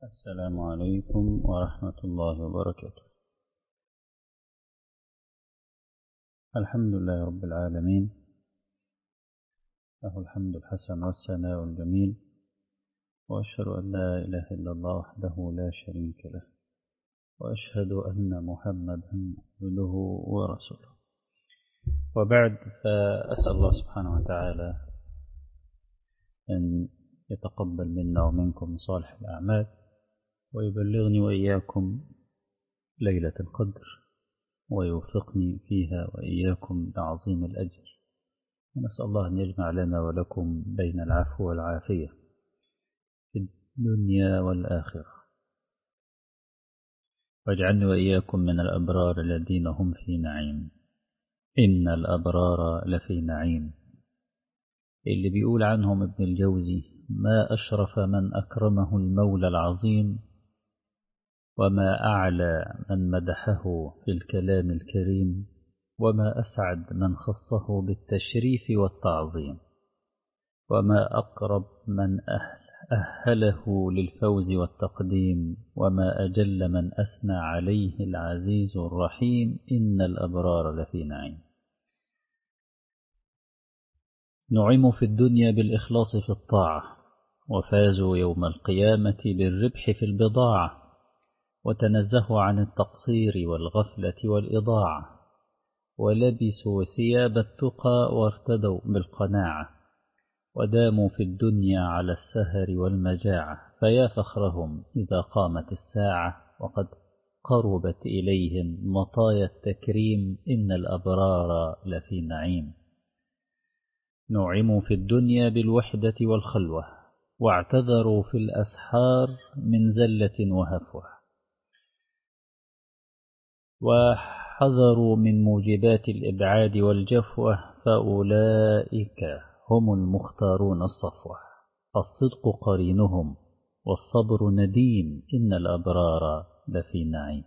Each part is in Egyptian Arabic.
السلام عليكم ورحمة الله وبركاته الحمد لله رب العالمين له الحمد الحسن والثناء الجميل وأشهد أن لا إله إلا الله وحده لا شريك له وأشهد أن محمدا عبده ورسوله وبعد فأسأل الله سبحانه وتعالى أن يتقبل منا ومنكم صالح الأعمال ويبلغني وإياكم ليلة القدر ويوفقني فيها وإياكم لعظيم الأجر ونسأل الله أن يجمع لنا ولكم بين العفو والعافية في الدنيا والآخرة واجعلني وإياكم من الأبرار الذين هم في نعيم إن الأبرار لفي نعيم اللي بيقول عنهم ابن الجوزي ما أشرف من أكرمه المولى العظيم وما أعلى من مدحه في الكلام الكريم وما أسعد من خصه بالتشريف والتعظيم وما أقرب من أهل أهله للفوز والتقديم وما أجل من أثنى عليه العزيز الرحيم إن الأبرار لفي نعيم نعموا في الدنيا بالإخلاص في الطاعة وفازوا يوم القيامة بالربح في البضاعة وتنزهوا عن التقصير والغفلة والإضاعة ولبسوا ثياب التقى وارتدوا بالقناعة وداموا في الدنيا على السهر والمجاعة فيا فخرهم إذا قامت الساعة وقد قربت إليهم مطايا التكريم إن الأبرار لفي نعيم نعموا في الدنيا بالوحدة والخلوة واعتذروا في الأسحار من زلة وهفوة وحذروا من موجبات الإبعاد والجفوة فأولئك هم المختارون الصفوة الصدق قرينهم والصبر نديم إن الأبرار لفي نعيم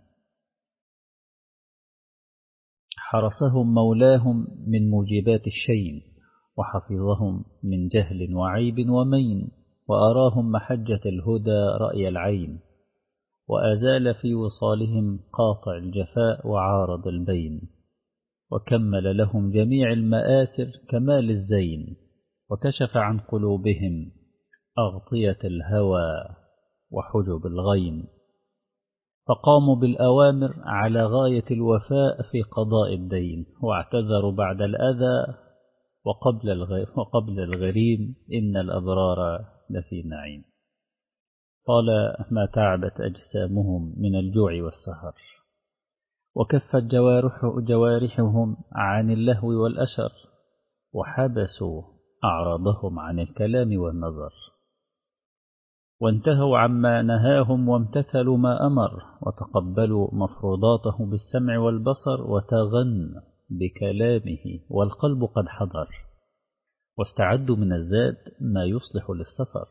حرسهم مولاهم من موجبات الشين وحفظهم من جهل وعيب ومين وأراهم محجة الهدى رأي العين وأزال في وصالهم قاطع الجفاء وعارض البين وكمل لهم جميع المآثر كمال الزين وكشف عن قلوبهم أغطية الهوى وحجب الغين فقاموا بالأوامر على غاية الوفاء في قضاء الدين واعتذروا بعد الأذى وقبل وقبل الغريم إن الأبرار لفي نعيم قال ما تعبت أجسامهم من الجوع والسهر وكفت جوارح جوارحهم عن اللهو والأشر وحبسوا أعراضهم عن الكلام والنظر وانتهوا عما نهاهم وامتثلوا ما أمر وتقبلوا مفروضاته بالسمع والبصر وتغنوا بكلامه والقلب قد حضر واستعدوا من الزاد ما يصلح للسفر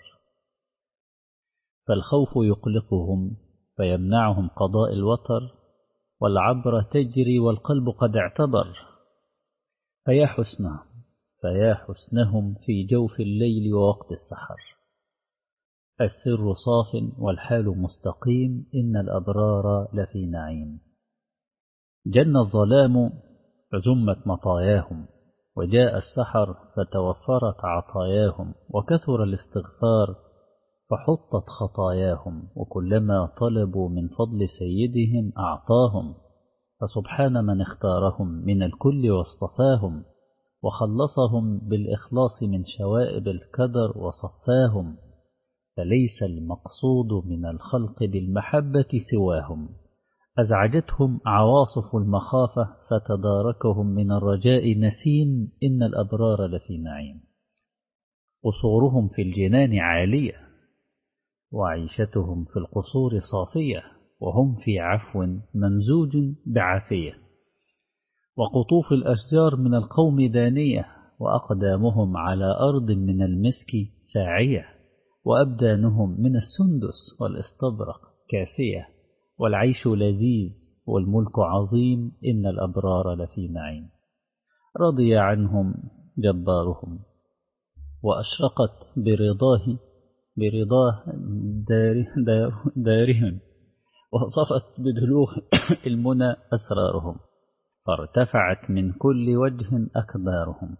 فالخوف يقلقهم فيمنعهم قضاء الوتر والعبر تجري والقلب قد اعتبر فيا حسنهم فيا حسنهم في جوف الليل ووقت السحر السر صاف والحال مستقيم إن الأبرار لفي نعيم جن الظلام فزمت مطاياهم وجاء السحر فتوفرت عطاياهم وكثر الاستغفار فحطت خطاياهم وكلما طلبوا من فضل سيدهم أعطاهم فسبحان من اختارهم من الكل واصطفاهم وخلصهم بالإخلاص من شوائب الكدر وصفاهم فليس المقصود من الخلق بالمحبة سواهم أزعجتهم عواصف المخافة فتداركهم من الرجاء نسيم إن الأبرار لفي نعيم قصورهم في الجنان عالية وعيشتهم في القصور صافية وهم في عفو ممزوج بعافية وقطوف الأشجار من القوم دانية وأقدامهم على أرض من المسك ساعية وأبدانهم من السندس والاستبرق كافية والعيش لذيذ والملك عظيم إن الأبرار لفي نعيم رضي عنهم جبارهم وأشرقت برضاه برضاه دار دار دارهم وصفت بدلوغ المنى أسرارهم فارتفعت من كل وجه أكبارهم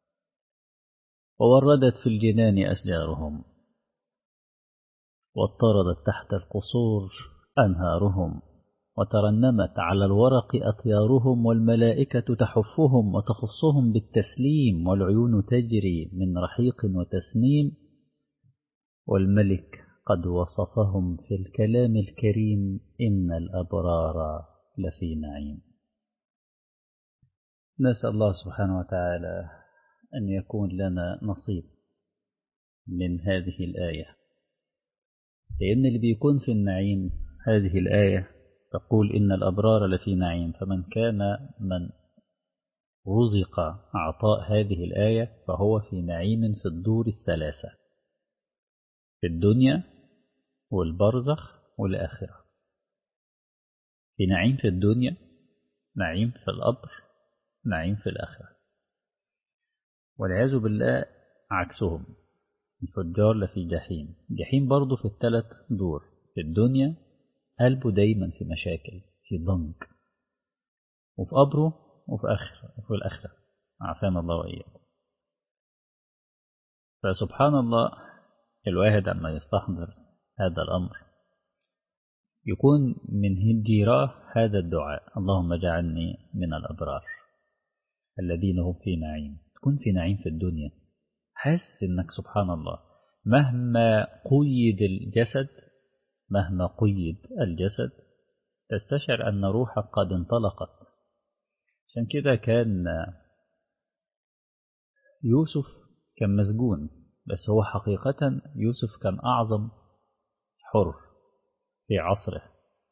ووردت في الجنان أشجارهم واضطردت تحت القصور أنهارهم وترنمت على الورق أطيارهم والملائكة تحفهم وتخصهم بالتسليم والعيون تجري من رحيق وتسنيم والملك قد وصفهم في الكلام الكريم إن الأبرار لفي نعيم نسأل الله سبحانه وتعالى أن يكون لنا نصيب من هذه الآية لأن اللي بيكون في النعيم هذه الآية تقول إن الأبرار لفي نعيم فمن كان من رزق عطاء هذه الآية فهو في نعيم في الدور الثلاثة في الدنيا والبرزخ والآخرة في نعيم في الدنيا نعيم في الأبر نعيم في الآخرة والعياذ بالله عكسهم الفجار لفي جحيم جحيم برضه في الثلاث دور في الدنيا قلبه دايما في مشاكل في ضنك وفي قبره وفي آخر وفي الآخرة عافانا الله وإياكم فسبحان الله الواحد عما يستحضر هذا الأمر يكون من هجيراه هذا الدعاء اللهم اجعلني من الأبرار الذين هم في نعيم تكون في نعيم في الدنيا حاسس انك سبحان الله مهما قيد الجسد مهما قيد الجسد تستشعر أن روحك قد انطلقت عشان كده كان يوسف كان مسجون بس هو حقيقة يوسف كان أعظم حر في عصره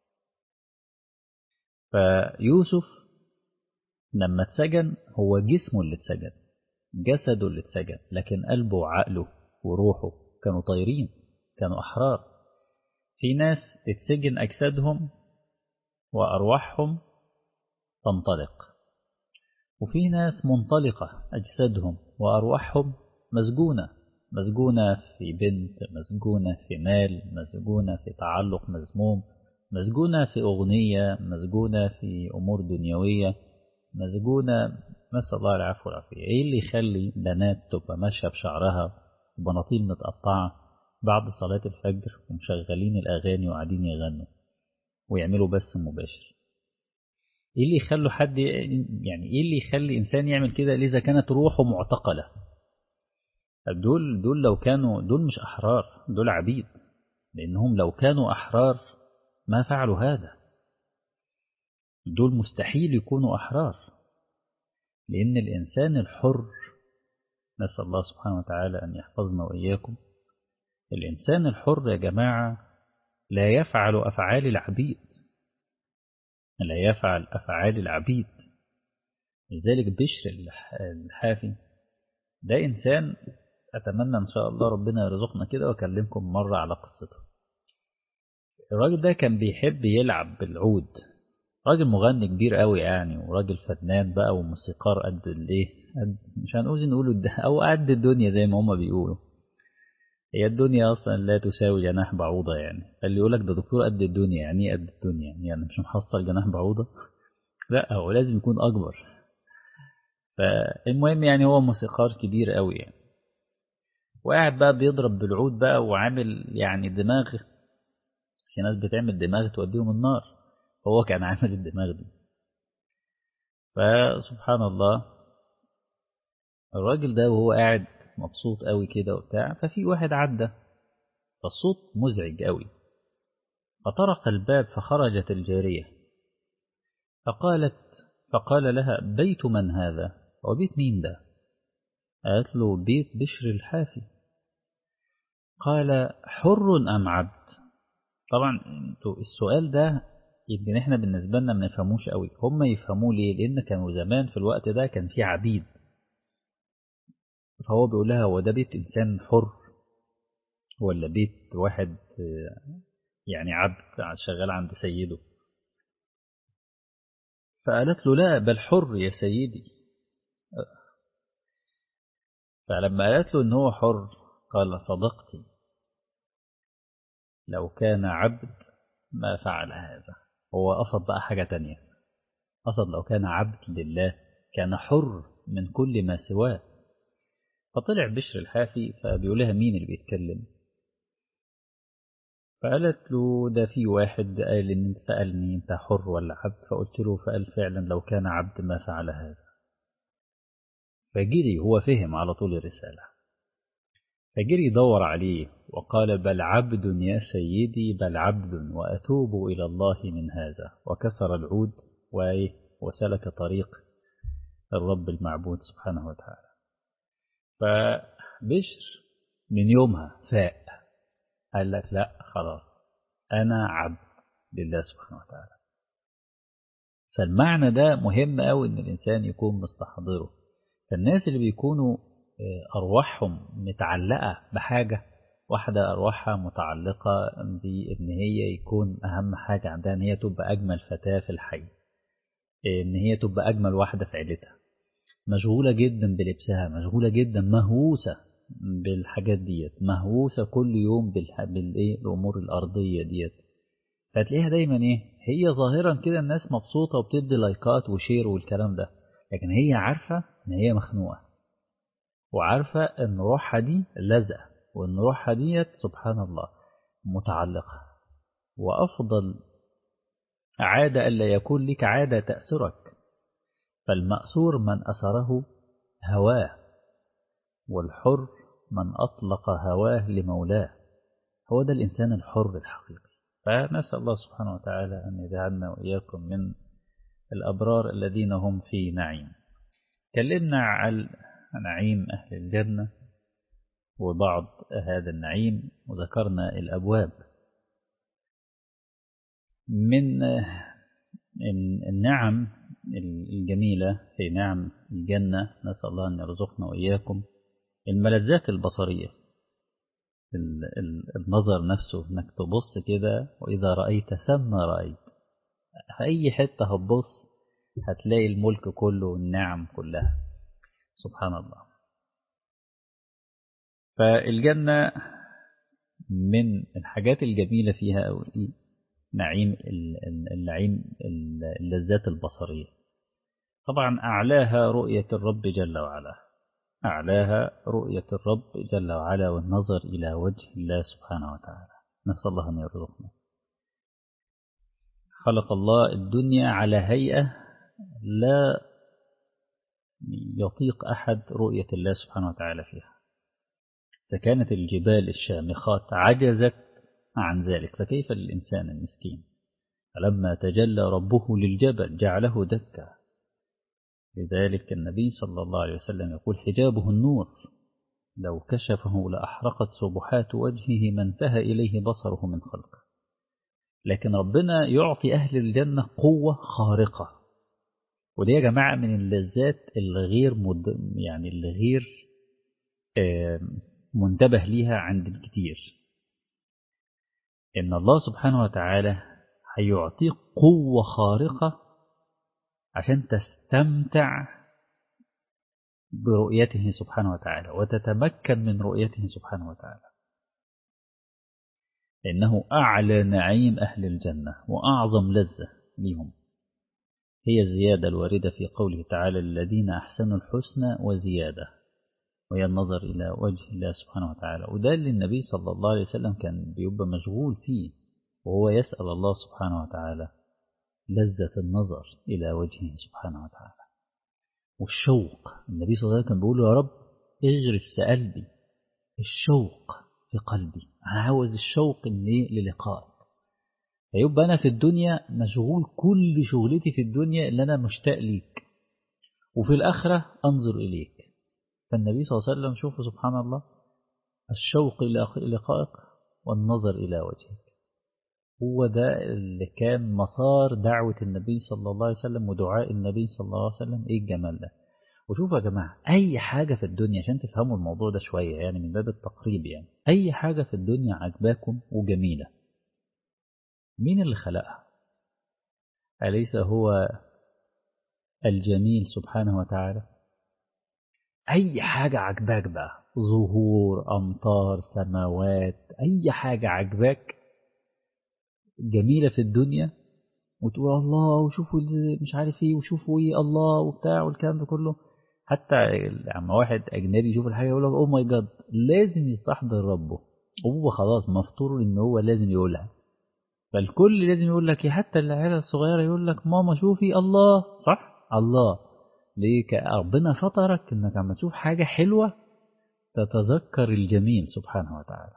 فيوسف لما اتسجن هو جسمه اللي اتسجن جسده اللي اتسجن لكن قلبه وعقله وروحه كانوا طايرين كانوا أحرار في ناس تتسجن أجسادهم وأرواحهم تنطلق وفي ناس منطلقة أجسادهم وأرواحهم مسجونة مسجونة في بنت مسجونة في مال مسجونة في تعلق مذموم مسجونة في أغنية مسجونة في أمور دنيوية مسجونة نسأل الله العفو والعافية إيه اللي يخلي بنات تبقى ماشية بشعرها وبناطيل متقطعة بعد صلاة الفجر ومشغلين الأغاني وقاعدين يغنوا ويعملوا بث مباشر ايه اللي يخلوا حد يعني ايه اللي يخلي انسان يعمل كده اذا كانت روحه معتقله دول دول لو كانوا دول مش احرار دول عبيد لانهم لو كانوا احرار ما فعلوا هذا دول مستحيل يكونوا احرار لان الانسان الحر نسال الله سبحانه وتعالى ان يحفظنا واياكم الانسان الحر يا جماعه لا يفعل افعال العبيد لا يفعل أفعال العبيد لذلك بشر الحافي ده إنسان أتمنى إن شاء الله ربنا يرزقنا كده وأكلمكم مرة على قصته الراجل ده كان بيحب يلعب بالعود راجل مغني كبير قوي يعني وراجل فنان بقى وموسيقار قد الايه مش هنقول نقوله ده او قد الدنيا زي ما هما بيقولوا هي الدنيا اصلا لا تساوي جناح بعوضة يعني اللي يقول لك ده دكتور قد الدنيا يعني ايه قد الدنيا يعني مش محصل جناح بعوضة لا هو لازم يكون اكبر فالمهم يعني هو موسيقار كبير قوي يعني وقاعد بقى بيضرب بالعود بقى وعامل يعني دماغ في ناس بتعمل دماغ توديهم النار هو كان عامل الدماغ دي فسبحان الله الراجل ده وهو قاعد مبسوط قوي كده وبتاع ففي واحد عدى فالصوت مزعج قوي فطرق الباب فخرجت الجارية فقالت فقال لها بيت من هذا وبيت مين ده قالت له بيت بشر الحافي قال حر أم عبد طبعا السؤال ده يمكن احنا بالنسبة لنا ما نفهموش قوي هم يفهموه ليه لأن كانوا زمان في الوقت ده كان في عبيد فهو بيقول لها هو ده بيت إنسان حر ولا بيت واحد يعني عبد شغال عند سيده فقالت له لا بل حر يا سيدي فلما قالت له إن هو حر قال صدقتي لو كان عبد ما فعل هذا هو قصد بقى حاجة تانية قصد لو كان عبد لله كان حر من كل ما سواه فطلع بشر الحافي فبيقول لها مين اللي بيتكلم فقالت له ده في واحد قال ان انت سألني انت حر ولا عبد فقلت له فقال فعلا لو كان عبد ما فعل هذا فجري هو فهم على طول الرسالة فجري يدور عليه وقال بل عبد يا سيدي بل عبد وأتوب إلى الله من هذا وكسر العود وسلك طريق الرب المعبود سبحانه وتعالى فبشر من يومها فاق قال لك لا خلاص أنا عبد لله سبحانه وتعالى فالمعنى ده مهم قوي إن الإنسان يكون مستحضره فالناس اللي بيكونوا أرواحهم متعلقة بحاجة واحدة أرواحها متعلقة بإن هي يكون أهم حاجة عندها إن هي تبقى أجمل فتاة في الحي إن هي تبقى أجمل واحدة في عيلتها مشغولة جدا بلبسها مشغولة جدا مهووسة بالحاجات ديت مهووسة كل يوم بالإيه الأمور الأرضية ديت فتلاقيها دايما إيه هي ظاهرا كده الناس مبسوطة وبتدي لايكات وشير والكلام ده لكن هي عارفة إن هي مخنوقة وعارفة إن روحها دي لزقة وإن روحها ديت سبحان الله متعلقة وأفضل عادة ألا يكون لك عادة تأسرك فالمأسور من أسره هواه والحر من أطلق هواه لمولاه هو ده الإنسان الحر الحقيقي فنسأل الله سبحانه وتعالى أن يجعلنا وإياكم من الأبرار الذين هم في نعيم كلمنا عن نعيم أهل الجنة وبعض هذا النعيم وذكرنا الأبواب من النعم الجميلة في نعم الجنة نسأل الله أن يرزقنا وإياكم الملذات البصرية النظر نفسه انك تبص كده واذا رأيت ثم رأيت في اي حتة هتبص هتلاقي الملك كله والنعم كلها سبحان الله فالجنة من الحاجات الجميلة فيها أو نعيم النعيم اللذات البصرية طبعا أعلاها رؤية الرب جل وعلا أعلاها رؤية الرب جل وعلا والنظر إلى وجه الله سبحانه وتعالى نسأل الله أن يرزقنا خلق الله الدنيا على هيئة لا يطيق أحد رؤية الله سبحانه وتعالى فيها فكانت الجبال الشامخات عجزت عن ذلك فكيف للإنسان المسكين فلما تجلى ربه للجبل جعله دكا لذلك النبي صلى الله عليه وسلم يقول حجابه النور لو كشفه لأحرقت سبحات وجهه ما انتهى إليه بصره من خلقه لكن ربنا يعطي أهل الجنة قوة خارقة ودي يا جماعة من اللذات الغير مد... يعني الغير منتبه ليها عند الكثير إن الله سبحانه وتعالى هيعطيك قوة خارقة عشان تستمتع برؤيته سبحانه وتعالى وتتمكن من رؤيته سبحانه وتعالى إنه أعلى نعيم أهل الجنة وأعظم لذة لهم هي الزيادة الواردة في قوله تعالى الذين أحسنوا الحسنى وزيادة وهي النظر إلى وجه الله سبحانه وتعالى وده اللي النبي صلى الله عليه وسلم كان بيبقى مشغول فيه وهو يسأل الله سبحانه وتعالى لذة النظر إلى وجهه سبحانه وتعالى والشوق النبي صلى الله عليه وسلم كان بيقول يا رب اجرس قلبي الشوق في قلبي أنا عاوز الشوق للقائك فيبقى أنا في الدنيا مشغول كل شغلتي في الدنيا اللي أنا مشتاق ليك وفي الآخرة أنظر إليك فالنبي صلى الله عليه وسلم شوفوا سبحان الله الشوق إلى لقائك والنظر إلى وجهك هو ده اللي كان مسار دعوة النبي صلى الله عليه وسلم ودعاء النبي صلى الله عليه وسلم ايه الجمال ده وشوفوا يا جماعة أي حاجة في الدنيا عشان تفهموا الموضوع ده شوية يعني من باب التقريب يعني أي حاجة في الدنيا عجباكم وجميلة مين اللي خلقها أليس هو الجميل سبحانه وتعالى أي حاجة عجباك بقى ظهور أمطار سماوات أي حاجة عجباك جميلة في الدنيا وتقول الله وشوفوا مش عارف ايه وشوفوا ايه الله وبتاع والكلام ده كله حتى لما واحد اجنبي يشوف الحاجه يقول لك اوه ماي جاد لازم يستحضر ربه وهو خلاص مفطور ان هو لازم يقولها فالكل لازم يقول لك حتى العيال الصغيره يقول لك ماما شوفي الله صح الله ليه ربنا فطرك انك لما تشوف حاجه حلوه تتذكر الجميل سبحانه وتعالى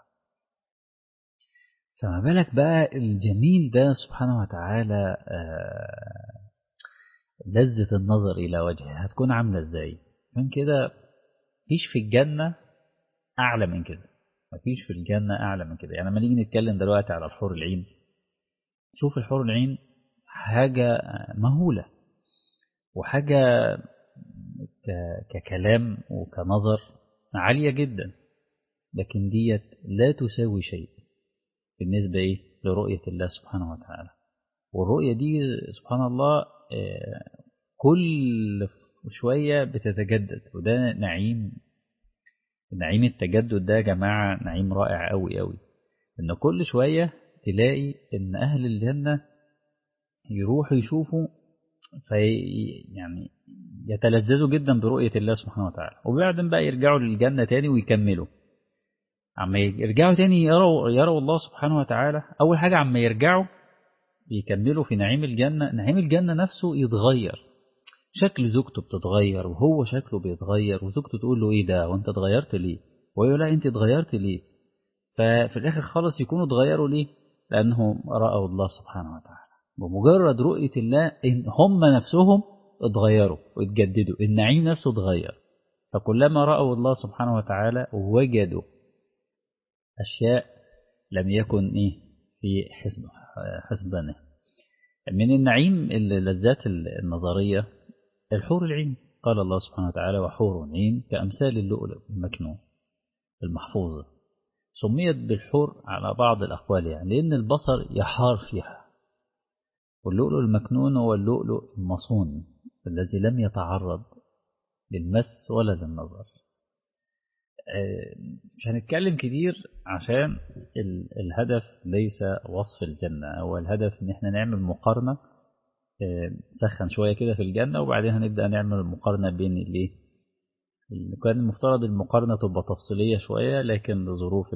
فما بالك بقى الجميل ده سبحانه وتعالى آه لذة النظر إلى وجهه هتكون عاملة إزاي من كده مفيش في الجنة أعلى من كده مفيش في الجنة أعلى من كده يعني لما نيجي نتكلم دلوقتي على الحور العين شوف الحور العين حاجة مهولة وحاجة ككلام وكنظر عالية جدا لكن ديت لا تساوي شيء بالنسبة إيه لرؤية الله سبحانه وتعالى والرؤية دي سبحان الله كل شوية بتتجدد وده نعيم نعيم التجدد ده يا جماعة نعيم رائع أوي أوي إن كل شوية تلاقي إن أهل الجنة يروحوا يشوفوا في يعني يتلذذوا جدا برؤية الله سبحانه وتعالى وبعدين بقى يرجعوا للجنة تاني ويكملوا عما يرجعوا تاني يروا يروا الله سبحانه وتعالى أول حاجة عما يرجعوا بيكملوا في نعيم الجنة نعيم الجنة نفسه يتغير شكل زوجته بتتغير وهو شكله بيتغير وزوجته تقول له ايه ده وانت اتغيرت ليه ويقول لا انت اتغيرت ليه ففي الاخر خالص يكونوا اتغيروا ليه لانهم رأوا الله سبحانه وتعالى بمجرد رؤية الله إن هم نفسهم اتغيروا واتجددوا النعيم نفسه اتغير فكلما رأوا الله سبحانه وتعالى وجدوا أشياء لم يكن إيه في حسبه حسبانه من النعيم اللذات النظرية الحور العين قال الله سبحانه وتعالى وحور عين كأمثال اللؤلؤ المكنون المحفوظة سميت بالحور على بعض الأقوال يعني لأن البصر يحار فيها واللؤلؤ المكنون هو اللؤلؤ المصون الذي لم يتعرض للمس ولا للنظر مش هنتكلم كتير عشان الهدف ليس وصف الجنة هو الهدف ان احنا نعمل مقارنة سخن شوية كده في الجنة وبعدين هنبدأ نعمل المقارنة بين الايه كان المفترض المقارنة تبقى تفصيلية شوية لكن لظروف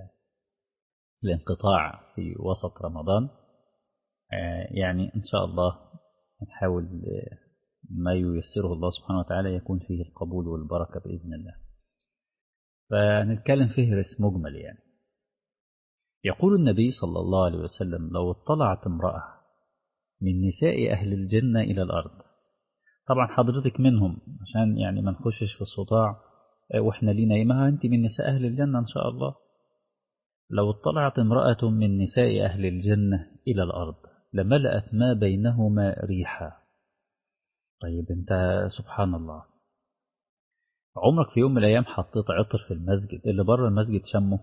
الانقطاع في وسط رمضان يعني إن شاء الله نحاول ما ييسره الله سبحانه وتعالى يكون فيه القبول والبركة بإذن الله فنتكلم فهرس مجمل يعني يقول النبي صلى الله عليه وسلم لو اطلعت امرأة من نساء أهل الجنة إلى الأرض طبعا حضرتك منهم عشان يعني ما نخشش في الصداع واحنا لينا ايه انت من نساء أهل الجنة إن شاء الله لو اطلعت امرأة من نساء أهل الجنة إلى الأرض لملأت ما بينهما ريحا طيب انت سبحان الله عمرك في يوم من الأيام حطيت عطر في المسجد اللي بره المسجد شمه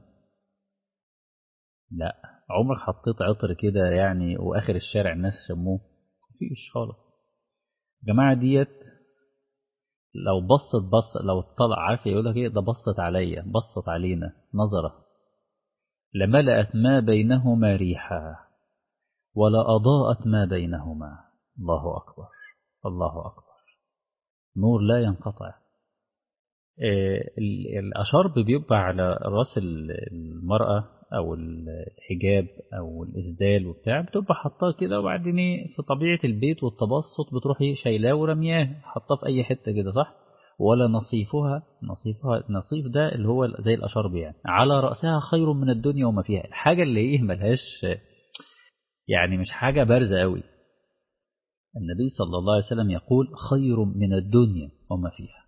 لا عمرك حطيت عطر كده يعني وآخر الشارع الناس شموه مفيش خالص الجماعة ديت لو بصت بص لو اطلع عارف يقول لك ايه ده بصت عليا بصت علينا نظرة لملأت ما بينهما ريحا ولا أضاءت ما بينهما الله أكبر الله أكبر نور لا ينقطع الأشرب بيبقى على راس المرأة أو الحجاب أو الإسدال وبتاع بتبقى حطاه كده وبعدين في طبيعة البيت والتبسط بتروحي شايلاه ورمياه حطاه في أي حتة كده صح ولا نصيفها نصيفها النصيف ده اللي هو زي الأشرب يعني على رأسها خير من الدنيا وما فيها الحاجة اللي إيه ملهاش يعني مش حاجة بارزة قوي النبي صلى الله عليه وسلم يقول خير من الدنيا وما فيها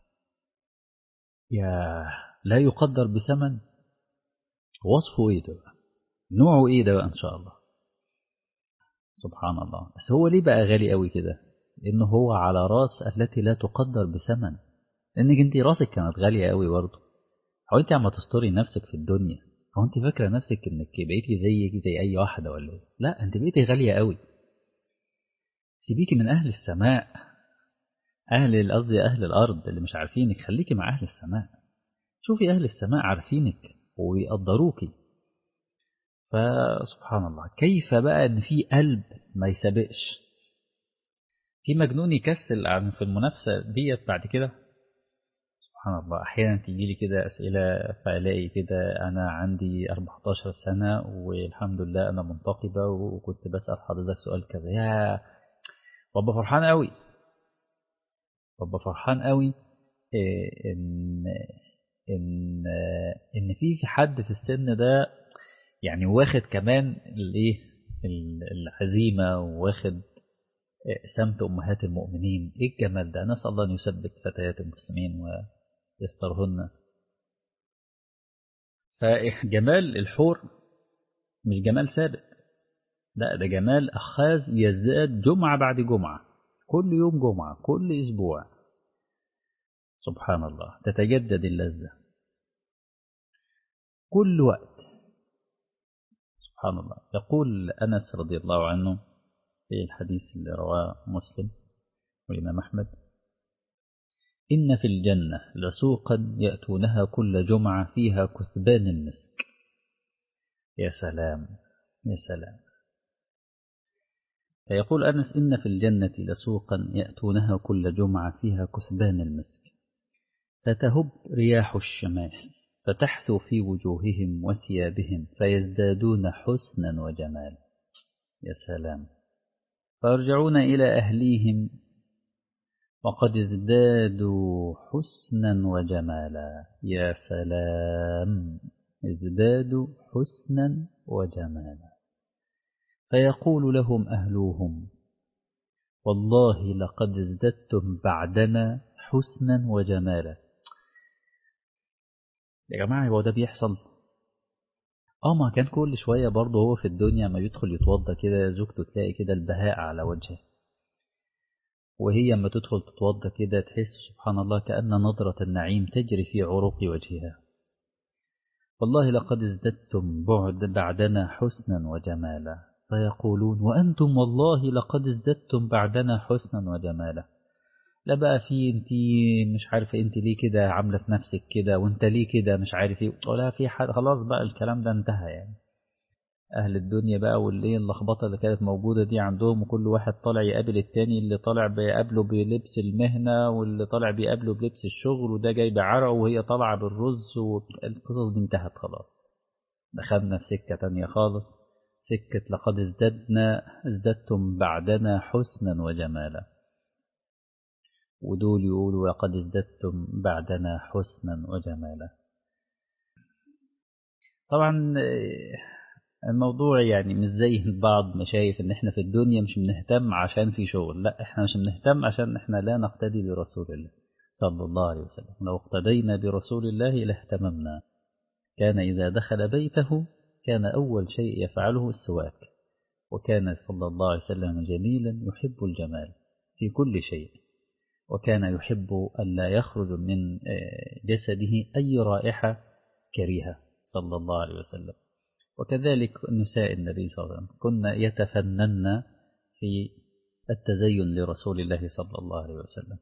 يا لا يقدر بثمن وصفه ايه ده بقى نوعه ايه ده بقى ان شاء الله سبحان الله بس هو ليه بقى غالي قوي كده لانه هو على راس التي لا تقدر بثمن لانك انت راسك كانت غاليه قوي برضه هو انت عم تستوري نفسك في الدنيا هو انت فاكره نفسك انك بقيتي زيك زي اي واحده ولا ايه لا انت بقيتي غاليه قوي سيبيكي من اهل السماء اهل قصدي اهل الارض اللي مش عارفينك خليكي مع اهل السماء شوفي اهل السماء عارفينك ويقدروكي فسبحان الله كيف بقى ان في قلب ما يسابقش في مجنون يكسل عن في المنافسة ديت بعد كده سبحان الله أحيانا تيجي لي كده أسئلة فألاقي كده أنا عندي 14 سنة والحمد لله أنا منتقبة وكنت بسأل حضرتك سؤال كذا يا بابا فرحان قوي بابا فرحان قوي إن إن إن في حد في السن ده يعني واخد كمان الإيه العزيمة واخد سمت أمهات المؤمنين إيه الجمال ده نسأل الله أن يثبت فتيات المسلمين ويسترهن فجمال الحور مش جمال ثابت لا ده جمال أخاذ يزداد جمعة بعد جمعة كل يوم جمعة كل أسبوع سبحان الله تتجدد اللذة كل وقت سبحان الله يقول أنس رضي الله عنه في الحديث اللي رواه مسلم والإمام أحمد إن في الجنة لسوقا يأتونها كل جمعة فيها كثبان المسك يا سلام يا سلام فيقول أنس إن في الجنة لسوقا يأتونها كل جمعة فيها كثبان المسك فتهب رياح الشمال فتحثو في وجوههم وثيابهم فيزدادون حسنا وجمالا يا سلام فيرجعون إلى أهليهم وقد ازدادوا حسنا وجمالا يا سلام ازدادوا حسنا وجمالا فيقول لهم أهلوهم والله لقد ازددتم بعدنا حسنا وجمالا يا جماعة هو ده بيحصل اه ما كان كل شوية برضه هو في الدنيا ما يدخل يتوضى كده زوجته تلاقي كده البهاء على وجهه وهي اما تدخل تتوضى كده تحس سبحان الله كأن نظرة النعيم تجري في عروق وجهها والله لقد ازددتم بعد بعدنا حسنا وجمالا فيقولون وأنتم والله لقد ازددتم بعدنا حسنا وجمالا لا بقى في انت مش عارفه انت ليه كده عامله في نفسك كده وانت ليه كده مش عارف ايه ولا في حد خلاص بقى الكلام ده انتهى يعني اهل الدنيا بقى واللي اللخبطه اللي كانت موجوده دي عندهم وكل واحد طالع يقابل التاني اللي طالع بيقابله بلبس المهنه واللي طالع بيقابله بلبس الشغل وده جاي بعرق وهي طالعه بالرز والقصص دي انتهت خلاص دخلنا في سكه تانية خالص سكه لقد ازددنا ازددتم بعدنا حسنا وجمالا ودول يقولوا لقد ازددتم بعدنا حسنا وجمالا طبعا الموضوع يعني مش زي البعض ما شايف ان احنا في الدنيا مش بنهتم عشان في شغل لا احنا مش بنهتم عشان احنا لا نقتدي برسول الله صلى الله عليه وسلم لو اقتدينا برسول الله لاهتممنا كان إذا دخل بيته كان أول شيء يفعله السواك وكان صلى الله عليه وسلم جميلا يحب الجمال في كل شيء وكان يحب ألا يخرج من جسده أي رائحة كريهة صلى الله عليه وسلم وكذلك نساء النبي صلى الله عليه وسلم كنا يتفنن في التزين لرسول الله صلى الله عليه وسلم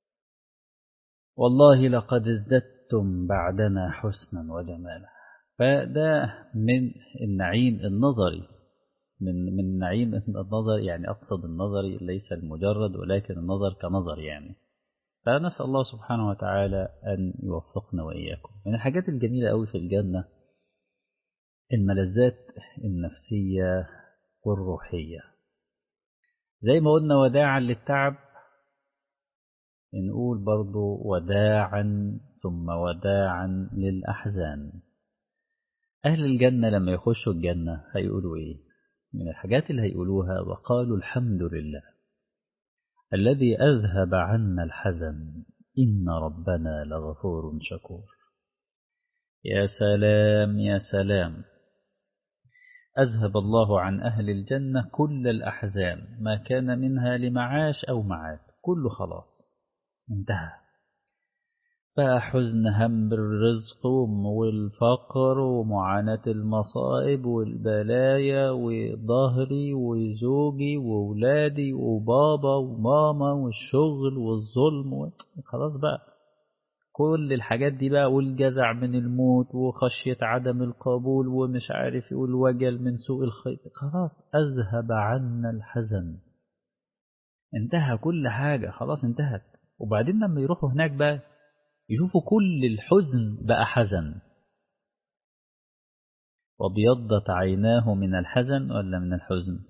والله لقد ازددتم بعدنا حسنا وجمالا فده من النعيم النظري من من نعيم النظر يعني أقصد النظري ليس المجرد ولكن النظر كنظر يعني فنسأل الله سبحانه وتعالى أن يوفقنا وإياكم من الحاجات الجميلة أوي في الجنة الملذات النفسية والروحية زي ما قلنا وداعا للتعب نقول برضو وداعا ثم وداعا للأحزان أهل الجنة لما يخشوا الجنة هيقولوا إيه من الحاجات اللي هيقولوها وقالوا الحمد لله الذي أذهب عنا الحزن إن ربنا لغفور شكور يا سلام يا سلام أذهب الله عن أهل الجنة كل الأحزان ما كان منها لمعاش أو معاد كله خلاص انتهى بقى حزن هم الرزق والفقر ومعاناة المصائب والبلايا وظهري وزوجي وولادي وبابا وماما والشغل والظلم خلاص بقى كل الحاجات دي بقى والجزع من الموت وخشية عدم القبول ومش عارف والوجل من سوء الخيط خلاص أذهب عنا الحزن انتهى كل حاجة خلاص انتهت وبعدين لما يروحوا هناك بقى يشوفوا كل الحزن بقى حزن وابيضت عيناه من الحزن ولا من الحزن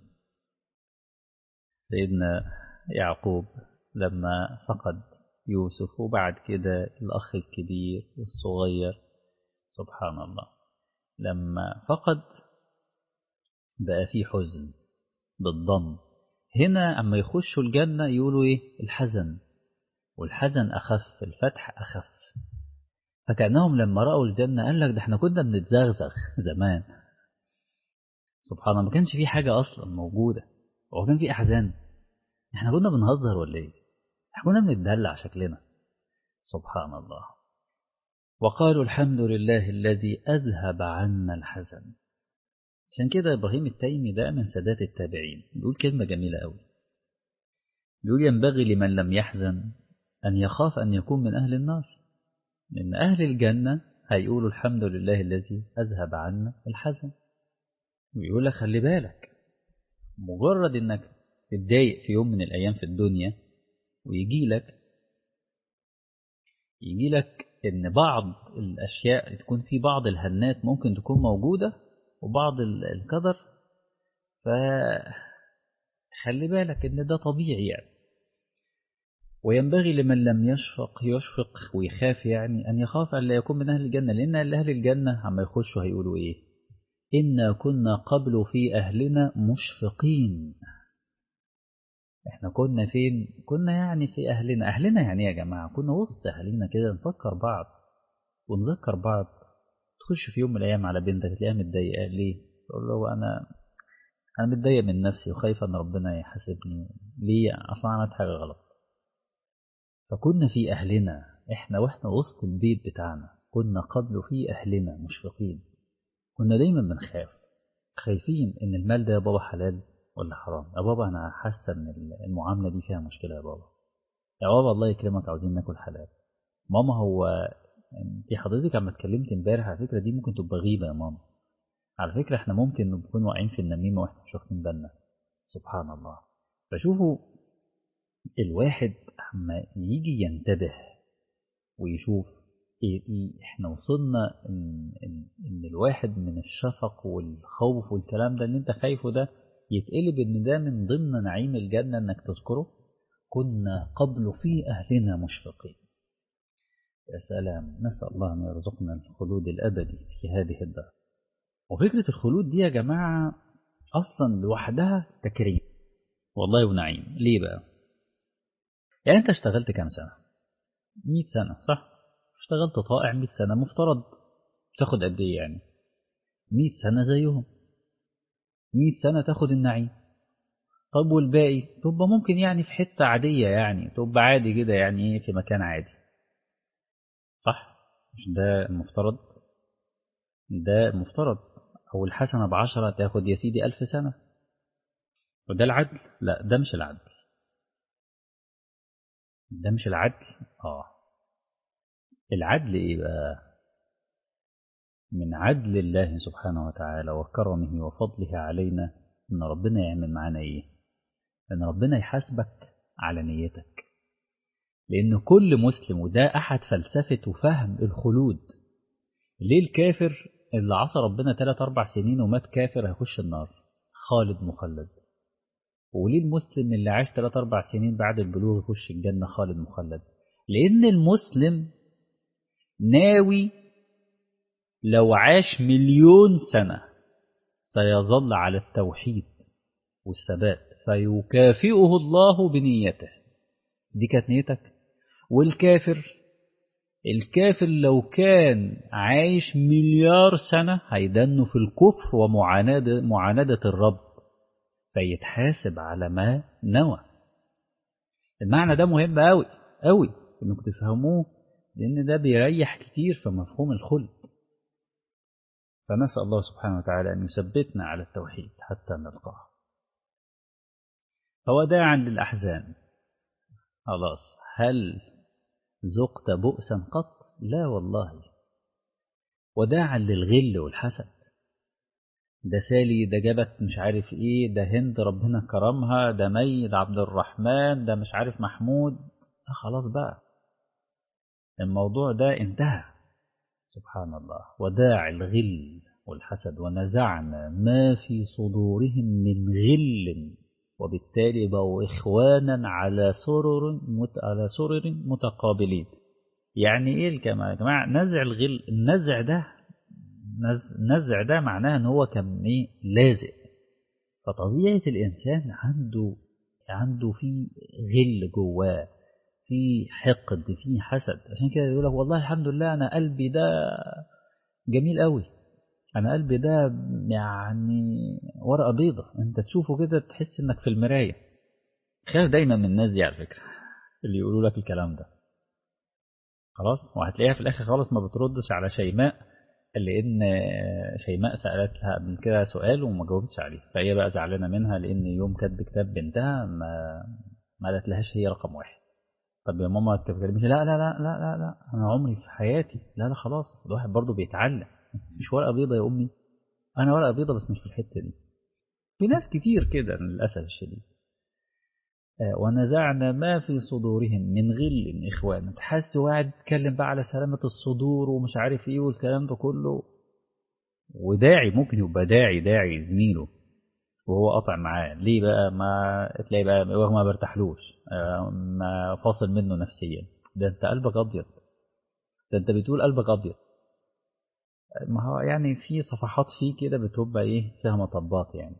سيدنا يعقوب لما فقد يوسف وبعد كده الأخ الكبير والصغير سبحان الله لما فقد بقى فيه حزن بالضم هنا أما يخشوا الجنة يقولوا إيه الحزن والحزن أخف الفتح أخف فكأنهم لما رأوا الجنة قال لك ده احنا كنا بنتزغزغ زمان سبحان الله ما كانش في حاجة أصلا موجودة هو كان في أحزان احنا كنا بنهزر ولا ايه احنا كنا بنتدلع شكلنا سبحان الله وقالوا الحمد لله الذي أذهب عنا الحزن عشان كده إبراهيم التيمي ده من سادات التابعين بيقول كلمة جميلة قوي بيقول ينبغي لمن لم يحزن أن يخاف أن يكون من أهل النار لأن أهل الجنة هيقولوا الحمد لله الذي أذهب عنا الحزن ويقول لك خلي بالك مجرد أنك تتضايق في يوم من الأيام في الدنيا ويجي لك يجي لك ان بعض الاشياء تكون في بعض الهنات ممكن تكون موجوده وبعض القدر فخلي بالك ان ده طبيعي يعني وينبغي لمن لم يشفق يشفق ويخاف يعني ان يخاف ان لا يكون من اهل الجنه لان اهل الجنه عما يخشوا هيقولوا ايه انا كنا قبل في اهلنا مشفقين احنا كنا فين كنا يعني في اهلنا اهلنا يعني يا جماعه كنا وسط اهلنا كده نفكر بعض ونذكر بعض تخش في يوم من الايام على بنتك تلاقيها متضايقه ليه تقول له انا انا متضايق من نفسي وخايفه ان ربنا يحاسبني ليه اصلا عملت حاجه غلط فكنا في اهلنا احنا واحنا وسط البيت بتاعنا كنا قبل في اهلنا مشفقين كنا دايما بنخاف خايفين ان المال ده يا بابا حلال ولا حرام يا بابا انا حاسه ان المعامله دي فيها مشكله يا بابا يا بابا الله يكرمك عاوزين ناكل حلال ماما هو انت حضرتك عم اتكلمت امبارح على فكره دي ممكن تبقى غيبه يا ماما على فكره احنا ممكن نكون واقعين في النميمه واحنا مش واخدين بالنا سبحان الله فشوفوا الواحد اما يجي ينتبه ويشوف إيه إيه احنا وصلنا ان, إن, إن الواحد من الشفق والخوف والكلام ده اللي انت خايفه ده يتقلب ان ده من ضمن نعيم الجنة انك تذكره كنا قبل في اهلنا مشفقين يا سلام نسأل الله ان يرزقنا الخلود الابدي في هذه الدار وفكرة الخلود دي يا جماعة اصلا لوحدها تكريم والله ونعيم ليه بقى يعني انت اشتغلت كام سنة 100 سنة صح اشتغلت طائع 100 سنة مفترض تاخد قد ايه يعني 100 سنة زيهم 100 سنة تاخد النعيم طب والباقي تبقى ممكن يعني في حتة عادية يعني تبقى عادي كده يعني ايه في مكان عادي صح مش ده المفترض ده المفترض أو الحسنة بعشرة تاخد يا سيدي ألف سنة وده العدل لا ده مش العدل ده مش العدل اه العدل ايه بقى من عدل الله سبحانه وتعالى وكرمه وفضله علينا ان ربنا يعمل معانا ايه ان ربنا يحاسبك على نيتك لان كل مسلم وده احد فلسفه وفهم الخلود ليه الكافر اللي عصى ربنا 3 4 سنين ومات كافر هيخش النار خالد مخلد وليه المسلم اللي عاش 3 4 سنين بعد البلوغ يخش الجنه خالد مخلد لان المسلم ناوي لو عاش مليون سنة سيظل على التوحيد والثبات فيكافئه الله بنيته دي كانت نيتك والكافر الكافر لو كان عايش مليار سنة هيدنه في الكفر ومعاندة معاندة الرب فيتحاسب على ما نوى المعنى ده مهم أوي أوي إنكم تفهموه لأن ده بيريح كتير في مفهوم الخلد فنسأل الله سبحانه وتعالى أن يثبتنا على التوحيد حتى نلقاه فوداعا للأحزان خلاص هل ذقت بؤسا قط لا والله وداعا للغل والحسد ده سالي ده جابت مش عارف ايه ده هند ربنا كرمها ده مي ده عبد الرحمن ده مش عارف محمود ده خلاص بقى الموضوع ده انتهى سبحان الله وداع الغل والحسد ونزعنا ما في صدورهم من غل وبالتالي بقوا إخوانا على سرر مت... على سرر متقابلين يعني ايه الكلام يا جماعه نزع الغل النزع ده نزع ده معناه ان هو كان ايه لازق فطبيعه الانسان عنده عنده في غل جواه في حقد في حسد عشان كده يقول لك والله الحمد لله انا قلبي ده جميل قوي انا قلبي ده يعني ورقه بيضه انت تشوفه كده تحس انك في المرايه خاف دايما من الناس دي على فكره اللي يقولوا لك الكلام ده خلاص وهتلاقيها في الاخر خالص ما بتردش على شيماء لان شيماء سالتها قبل كده سؤال وما جاوبتش عليه فهي بقى زعلانه منها لان يوم كاتب كتاب بنتها ما ما قالتلهاش هي رقم واحد طب يا ماما انت بتكلمني لا لا لا لا لا لا انا عمري في حياتي لا لا خلاص الواحد برضه بيتعلم مش ورقه بيضه يا امي انا ورقه بيضه بس مش في الحته دي في ناس كتير كده للاسف الشديد ونزعنا ما في صدورهم من غل إخوانا تحس واحد يتكلم بقى على سلامة الصدور ومش عارف إيه والكلام ده كله وداعي ممكن يبقى داعي داعي زميله وهو قطع معاه ليه بقى ما تلاقي بقى هو ما برتاحلوش ما فاصل منه نفسيا ده انت قلبك ابيض ده انت بتقول قلبك ابيض ما هو يعني في صفحات فيه كده بتبقى ايه فيها مطبات يعني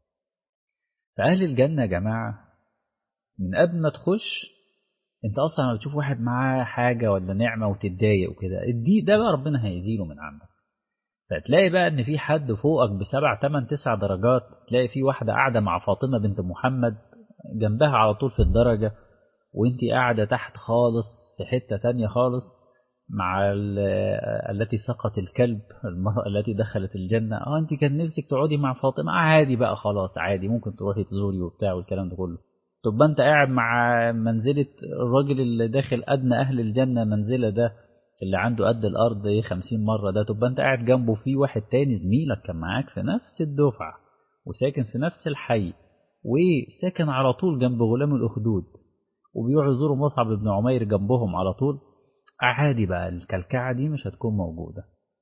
فأهل الجنة يا جماعة من قبل ما تخش انت اصلا لما بتشوف واحد معاه حاجه ولا نعمه وتتضايق وكده دي ده بقى ربنا هيزيله من عندك فتلاقي بقى ان في حد فوقك بسبع تمن تسع درجات تلاقي في واحده قاعده مع فاطمه بنت محمد جنبها على طول في الدرجه وانت قاعده تحت خالص في حته تانية خالص مع التي سقط الكلب المرأة التي دخلت الجنة اه انت كان نفسك تقعدي مع فاطمة عادي بقى خلاص عادي ممكن تروحي تزوري وبتاع والكلام ده كله تبقى انت قاعد مع منزلة الراجل اللي داخل أدنى أهل الجنة منزلة ده اللي عنده قد الأرض ايه خمسين مرة ده تبقى انت قاعد جنبه في واحد تاني زميلك كان معاك في نفس الدفعة وساكن في نفس الحي وساكن على طول جنب غلام الأخدود وبيروحوا يزوروا مصعب بن عمير جنبهم على طول عادي بقى الكلكعة دي مش هتكون موجودة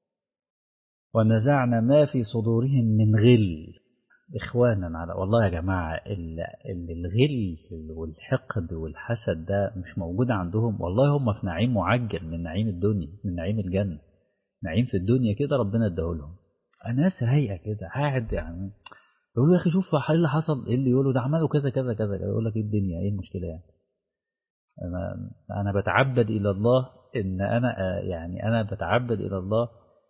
ونزعنا ما في صدورهم من غل إخوانا على والله يا جماعة الغل والحقد والحسد ده مش موجود عندهم والله هم في نعيم معجل من نعيم الدنيا من نعيم الجنة نعيم في الدنيا كده ربنا اداهولهم ناس رايقة كده قاعد يعني يقولوا يا أخي شوف ايه اللي حصل ايه اللي يقولوا ده عملوا كذا كذا كذا يقول لك ايه الدنيا ايه المشكلة يعني أنا, أنا بتعبد إلى الله إن أنا يعني أنا بتعبد إلى الله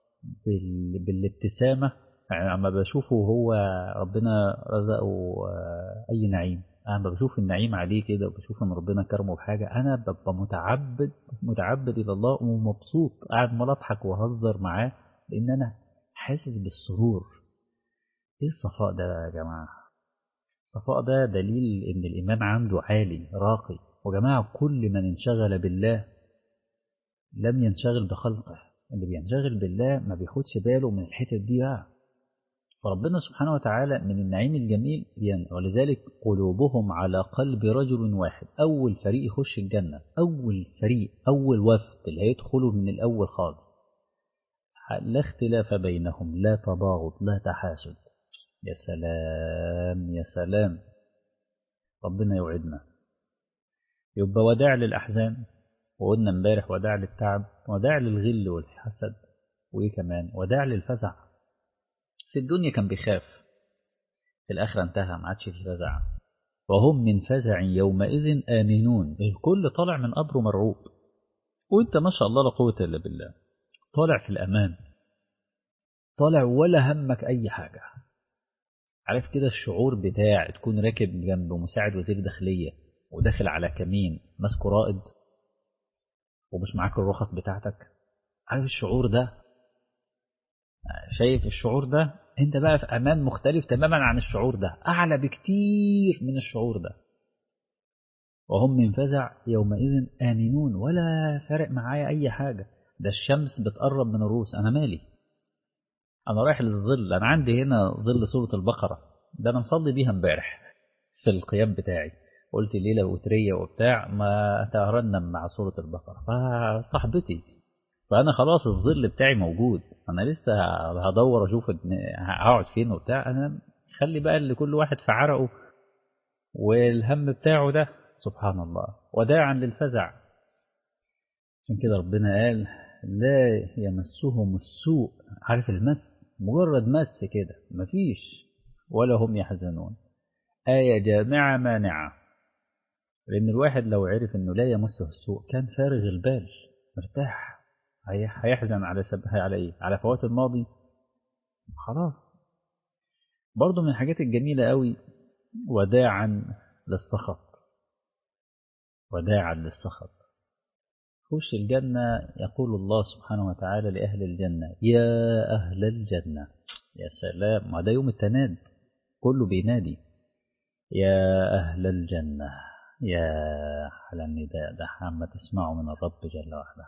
بالابتسامة يعني لما بشوفه هو ربنا رزقه أي نعيم أنا بشوف النعيم عليه كده وبشوف إن ربنا كرمه بحاجة أنا ببقى متعبد متعبد إلى الله ومبسوط قاعد ما أضحك وأهزر معاه لأن أنا حاسس بالسرور إيه الصفاء ده يا جماعة؟ الصفاء ده دليل إن الإيمان عنده عالي راقي وجماعة كل من انشغل بالله لم ينشغل بخلقه اللي بينشغل بالله ما بياخدش باله من الحتت دي بقى فربنا سبحانه وتعالى من النعيم الجميل ولذلك قلوبهم على قلب رجل واحد أول فريق يخش الجنة أول فريق أول وفد اللي هيدخلوا من الأول خالص لا اختلاف بينهم لا تباغض لا تحاسد يا سلام يا سلام ربنا يوعدنا يبقى وداع للأحزان وقلنا امبارح وداع للتعب وداع للغل والحسد وإيه كمان وداع للفزع في الدنيا كان بيخاف في الآخرة انتهى ما عادش في فزع وهم من فزع يومئذ آمنون الكل طالع من قبره مرعوب وانت ما شاء الله لا قوة إلا بالله طالع في الأمان طالع ولا همك أي حاجة عارف كده الشعور بتاع تكون راكب جنب مساعد وزير داخلية وداخل على كمين ماسكه رائد ومش معاك الرخص بتاعتك عارف الشعور ده شايف الشعور ده انت بقى في امان مختلف تماما عن الشعور ده اعلى بكتير من الشعور ده وهم من فزع يومئذ امنون ولا فارق معايا اي حاجه ده الشمس بتقرب من الرؤوس أنا مالي أنا رايح للظل أنا عندي هنا ظل سورة البقرة ده أنا مصلي بيها امبارح في القيام بتاعي قلت ليلة وترية وبتاع ما ترنم مع سورة البقرة فصاحبتي فأنا خلاص الظل بتاعي موجود أنا لسه هدور أشوف هقعد فين وبتاع أنا خلي بقى اللي كل واحد في عرقه والهم بتاعه ده سبحان الله وداعا للفزع عشان كده ربنا قال لا يمسهم السوء عارف المس مجرد مس كده مفيش ولا هم يحزنون آية جامعة مانعة لأن الواحد لو عرف أنه لا يمسه السوء كان فارغ البال مرتاح هيحزن على سب... على إيه؟ على فوات الماضي خلاص برضه من الحاجات الجميلة قوي وداعا للسخط وداعا للسخط خش الجنة يقول الله سبحانه وتعالى لأهل الجنة يا أهل الجنة يا سلام ما ده يوم التناد كله بينادي يا أهل الجنة يا على النداء ده عما تسمعه من الرب جل وعلا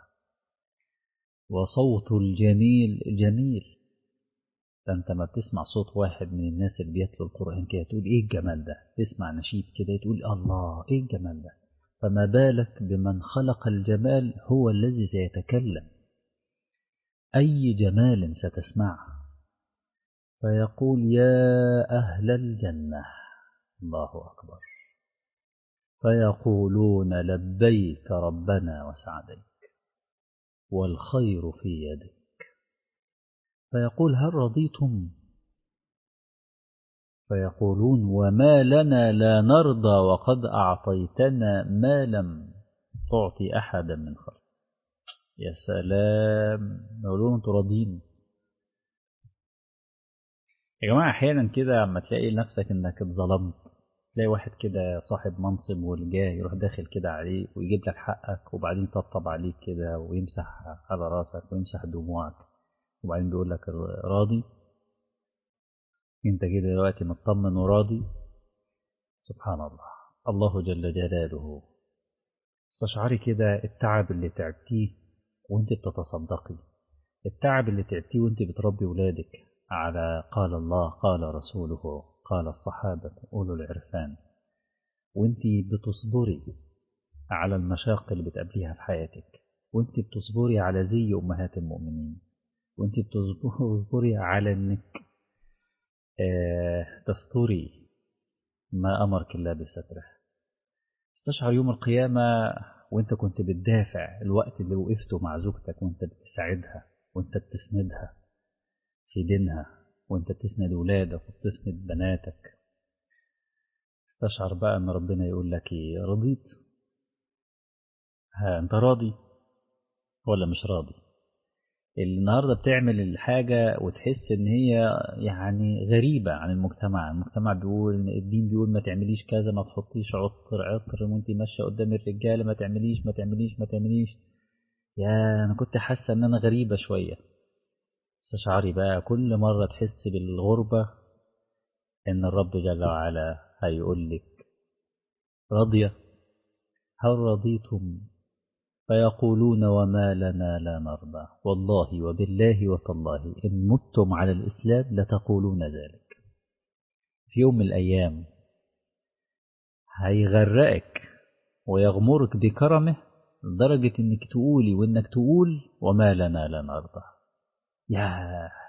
وصوت الجميل جميل فأنت ما بتسمع صوت واحد من الناس اللي بيتلو القرآن كده تقول إيه الجمال ده تسمع نشيد كده تقول الله إيه الجمال ده فما بالك بمن خلق الجمال هو الذي سيتكلم أي جمال ستسمعه فيقول يا أهل الجنة الله أكبر فيقولون لبيك ربنا وسعديك والخير في يدك فيقول هل رضيتم فيقولون وما لنا لا نرضى وقد أعطيتنا ما لم تعطي أحدا من خلق يا سلام يقولون انتوا راضين يا جماعة أحيانا كده لما تلاقي نفسك إنك اتظلمت تلاقي واحد كده صاحب منصب والجاه يروح داخل كده عليك ويجيب لك حقك وبعدين يطبطب عليك كده ويمسح على راسك ويمسح دموعك وبعدين بيقول لك راضي انت كده دلوقتي مطمن وراضي سبحان الله الله جل جلاله استشعري كده التعب اللي تعبتيه وانت بتتصدقي التعب اللي تعبتيه وانت بتربي ولادك على قال الله قال رسوله قال الصحابة أولو العرفان وانت بتصبري على المشاق اللي بتقابليها في حياتك وانت بتصبري على زي أمهات المؤمنين وانت بتصبري على انك آه تستوري ما أمرك الله بستره استشعر يوم القيامة وانت كنت بتدافع الوقت اللي وقفته مع زوجتك وانت بتساعدها وانت بتسندها في دينها وانت بتسند ولادك وبتسند بناتك استشعر بقى ان ربنا يقول لك ايه رضيت ها انت راضي ولا مش راضي النهارده بتعمل الحاجة وتحس ان هي يعني غريبة عن المجتمع المجتمع بيقول ان الدين بيقول ما تعمليش كذا ما تحطيش عطر عطر وانت ماشية قدام الرجالة ما تعمليش ما تعمليش ما تعمليش يا انا كنت حاسة ان انا غريبة شوية استشعري بقى كل مرة تحس بالغربة ان الرب جل وعلا هيقول لك راضية هل رضيتم فيقولون وما لنا لا نرضى والله وبالله وتالله إن متم على الإسلام لتقولون ذلك في يوم من الأيام هيغرقك ويغمرك بكرمه لدرجة إنك تقولي وإنك تقول وما لنا لا نرضى يا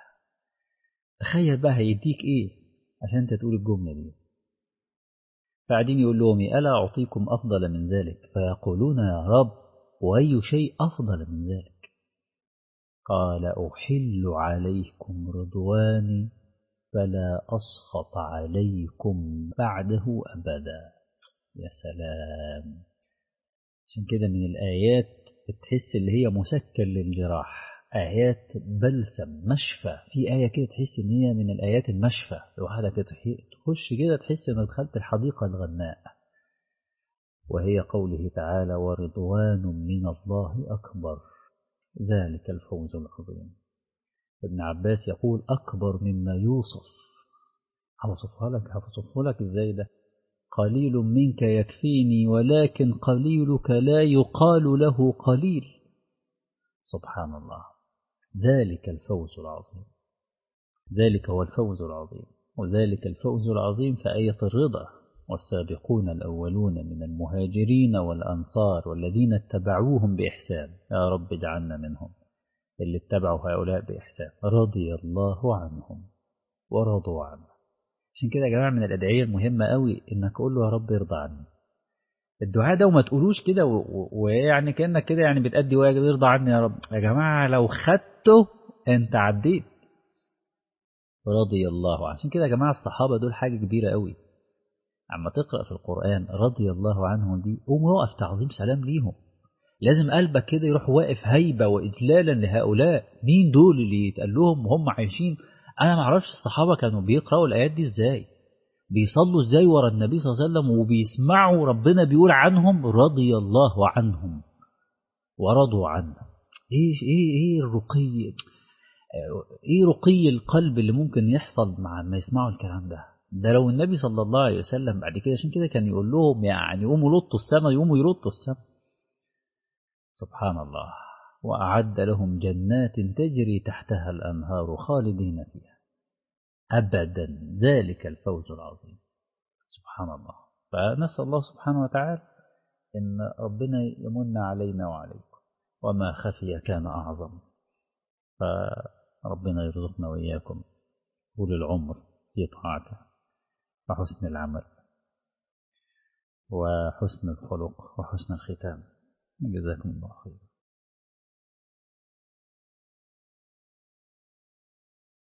تخيل بقى هيديك إيه عشان أنت تقول الجملة دي فقاعدين يقول لهم ألا أعطيكم أفضل من ذلك فيقولون يا رب وأي شيء أفضل من ذلك قال أحل عليكم رضواني فلا أسخط عليكم بعده أبدا يا سلام عشان كده من الآيات تحس اللي هي مسكن للجراح آيات بلسم مشفى في آية كده تحس إن هي من الآيات المشفى لوحدها كده تخش كده تحس إنك دخلت الحديقة الغناء وهي قوله تعالى ورضوان من الله أكبر ذلك الفوز العظيم ابن عباس يقول أكبر مما يوصف هوصفها لك هوصفه لك ازاي ده قليل منك يكفيني ولكن قليلك لا يقال له قليل سبحان الله ذلك الفوز العظيم ذلك هو الفوز العظيم وذلك الفوز العظيم في آية الرضا والسابقون الأولون من المهاجرين والأنصار والذين اتبعوهم بإحسان يا رب اجعلنا منهم اللي اتبعوا هؤلاء بإحسان رضي الله عنهم ورضوا عنه عشان كده يا جماعة من الأدعية المهمة قوي إنك تقول له يا رب ارضى عني الدعاء ده وما تقولوش كده ويعني كأنك كده يعني بتأدي واجب ارضى عني يا رب يا جماعة لو خدته أنت عديت رضي الله عنه عشان كده يا جماعة الصحابة دول حاجة كبيرة قوي عما تقرأ في القرآن رضي الله عنهم دي قوم وقف تعظيم سلام ليهم لازم قلبك كده يروح واقف هيبة وإجلالا لهؤلاء مين دول اللي يتقال لهم وهم عايشين أنا ما اعرفش الصحابة كانوا بيقرأوا الآيات دي إزاي بيصلوا إزاي ورا النبي صلى الله عليه وسلم وبيسمعوا ربنا بيقول عنهم رضي الله عنهم ورضوا عنه إيه إيه إيه الرقي إيه رقي القلب اللي ممكن يحصل مع ما يسمعوا الكلام ده ده لو النبي صلى الله عليه وسلم بعد كده عشان كده كان يقول لهم يعني قوموا لطوا السماء يقوموا يلطوا السماء سبحان الله وأعد لهم جنات تجري تحتها الأنهار خالدين فيها أبدا ذلك الفوز العظيم سبحان الله فنسأل الله سبحانه وتعالى إن ربنا يمن علينا وعليكم وما خفي كان أعظم فربنا يرزقنا وإياكم طول العمر في طاعته وحسن العمل وحسن الخلق وحسن الختام جزاكم الله خير